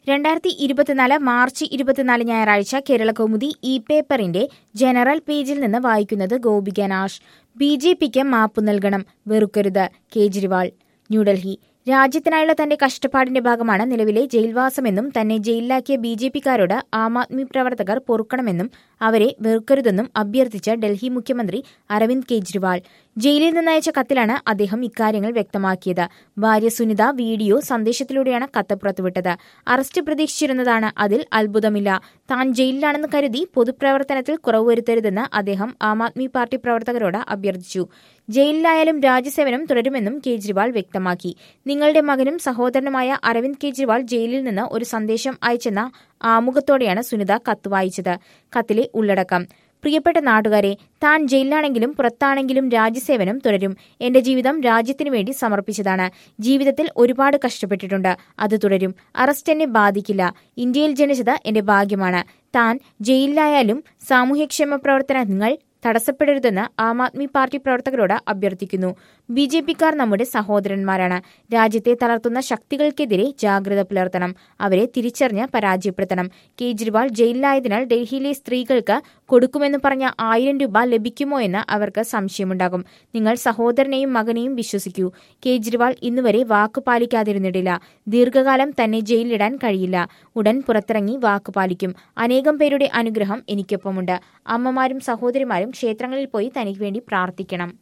രണ്ടായിരത്തി ഇരുപത്തിനാല് മാർച്ച് ഇരുപത്തിനാല് ഞായറാഴ്ച കേരള കൗമുദി ഇ പേപ്പറിന്റെ ജനറൽ പേജിൽ നിന്ന് വായിക്കുന്നത് ഗോപിക നാഷ് ബി ജെ പിക്ക് മാപ്പ് നൽകണം വെറുക്കരുത് കേജ്രിവാൾ ന്യൂഡൽഹി രാജ്യത്തിനായുള്ള തന്റെ കഷ്ടപ്പാടിന്റെ ഭാഗമാണ് നിലവിലെ ജയിൽവാസമെന്നും തന്നെ ജയിലിലാക്കിയ ബി ജെ പിക്കാരോട് ആം ആദ്മി പ്രവർത്തകർ പൊറുക്കണമെന്നും അവരെ വെറുക്കരുതെന്നും അഭ്യർത്ഥിച്ച ഡൽഹി മുഖ്യമന്ത്രി അരവിന്ദ് കെജ്രിവാൾ ജയിലിൽ നിന്നയച്ച കത്തിലാണ് അദ്ദേഹം ഇക്കാര്യങ്ങൾ വ്യക്തമാക്കിയത് ഭാര്യ സുനിത വീഡിയോ സന്ദേശത്തിലൂടെയാണ് കത്ത് പുറത്തുവിട്ടത് അറസ്റ്റ് പ്രതീക്ഷിച്ചിരുന്നതാണ് അതിൽ അത്ഭുതമില്ല താൻ ജയിലിലാണെന്ന് കരുതി പൊതുപ്രവർത്തനത്തിൽ കുറവ് വരുത്തരുതെന്ന് അദ്ദേഹം ആം ആദ്മി പാർട്ടി പ്രവർത്തകരോട് അഭ്യർത്ഥിച്ചു ജയിലിലായാലും രാജ്യസേവനം തുടരുമെന്നും കേജ്രിവാൾ വ്യക്തമാക്കി നിങ്ങളുടെ മകനും സഹോദരനുമായ അരവിന്ദ് കെജ്രിവാൾ ജയിലിൽ നിന്ന് ഒരു സന്ദേശം അയച്ചെന്ന ആമുഖത്തോടെയാണ് സുനിത കത്ത് വായിച്ചത് കത്തിലെ ഉള്ളടക്കം പ്രിയപ്പെട്ട നാട്ടുകാരെ താൻ ജയിലിലാണെങ്കിലും പുറത്താണെങ്കിലും രാജ്യസേവനം തുടരും എന്റെ ജീവിതം രാജ്യത്തിനു വേണ്ടി സമർപ്പിച്ചതാണ് ജീവിതത്തിൽ ഒരുപാട് കഷ്ടപ്പെട്ടിട്ടുണ്ട് അത് തുടരും അറസ്റ്റ് എന്നെ ബാധിക്കില്ല ഇന്ത്യയിൽ ജനിച്ചത് എന്റെ ഭാഗ്യമാണ് താൻ ജയിലിലായാലും സാമൂഹ്യക്ഷേമ പ്രവർത്തനങ്ങൾ തടസ്സപ്പെടരുതെന്ന് ആം ആദ്മി പാർട്ടി പ്രവർത്തകരോട് അഭ്യർത്ഥിക്കുന്നു ബി ജെ പിക്കാർ നമ്മുടെ സഹോദരന്മാരാണ് രാജ്യത്തെ തളർത്തുന്ന ശക്തികൾക്കെതിരെ ജാഗ്രത പുലർത്തണം അവരെ തിരിച്ചറിഞ്ഞ് പരാജയപ്പെടുത്തണം കേജ്രിവാൾ ജയിലിലായതിനാൽ ഡൽഹിയിലെ സ്ത്രീകൾക്ക് കൊടുക്കുമെന്ന് പറഞ്ഞ ആയിരം രൂപ ലഭിക്കുമോ എന്ന് അവർക്ക് സംശയമുണ്ടാകും നിങ്ങൾ സഹോദരനെയും മകനെയും വിശ്വസിക്കൂ കേജ്രിവാൾ ഇന്നുവരെ വാക്ക് പാലിക്കാതിരുന്നിട്ടില്ല ദീർഘകാലം തന്നെ ജയിലിലിടാൻ കഴിയില്ല ഉടൻ പുറത്തിറങ്ങി വാക്ക് പാലിക്കും അനേകം പേരുടെ അനുഗ്രഹം എനിക്കൊപ്പമുണ്ട് അമ്മമാരും സഹോദരിമാരും ക്ഷേത്രങ്ങളിൽ പോയി തനിക്ക് വേണ്ടി പ്രാർത്ഥിക്കണം